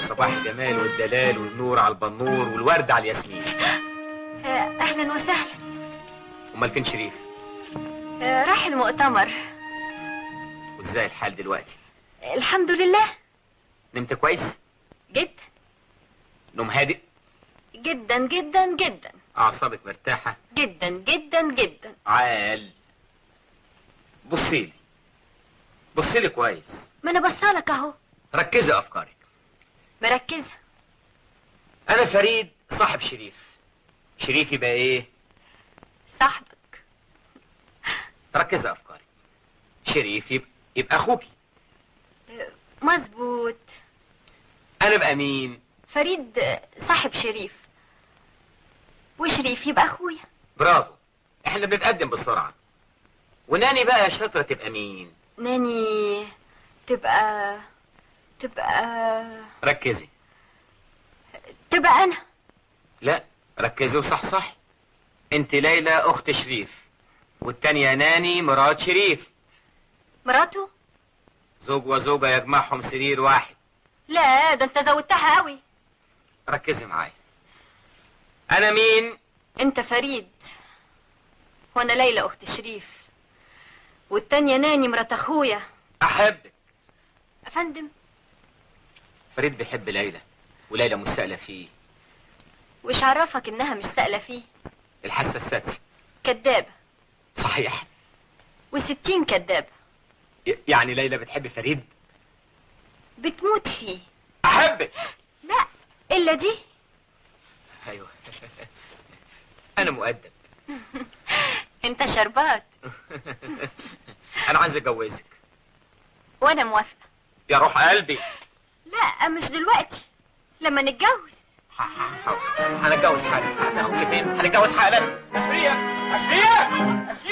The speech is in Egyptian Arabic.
صباح الجمال والدلال والنور على البنور والورد على الياسمين آه، اهلا وسهلا امال فين شريف آه، راح المؤتمر وازاي الحال دلوقتي الحمد لله نمت كويس جدا نوم هادئ جدا جدا جدا اعصابك مرتاحه جدا جدا جدا عال بصيلي بصيلي كويس ما انا بصالك اهو ركزي افكارك مركزه انا فريد صاحب شريف شريف يبقى ايه صاحبك ركزي افكارك شريف يبقى, يبقى اخوكي آه، مظبوط انا بقى مين فريد آه، صاحب شريف وشريف يبقى اخويا برافو احنا بنتقدم بسرعه وناني بقى يا شاطره تبقى مين ناني تبقى تبقى ركزي تبقى انا لا ركزي وصحصحي انت ليلى اخت شريف والتانية ناني مرات شريف مراته زوج وزوجة يجمعهم سرير واحد لا ده انت زودتها قوي ركزي معايا انا مين انت فريد وانا ليلى اخت شريف والتانية ناني مرات اخويا احبك افندم فريد بيحب ليلى وليلى مسألة فيه وش عرفك انها مش سائلة فيه الحاسة السادسة كدابة صحيح وستين كدابة ي- يعني ليلى بتحب فريد بتموت فيه احبك لا الا دي ايوه انا مؤدب انت شربات انا عايز اتجوزك وانا موافقة يا روح قلبي لا مش دلوقتي لما نتجوز ح- ح- ح- هنتجوز حالا اخوك فين هنتجوز حالا اشرية اشرية اشرية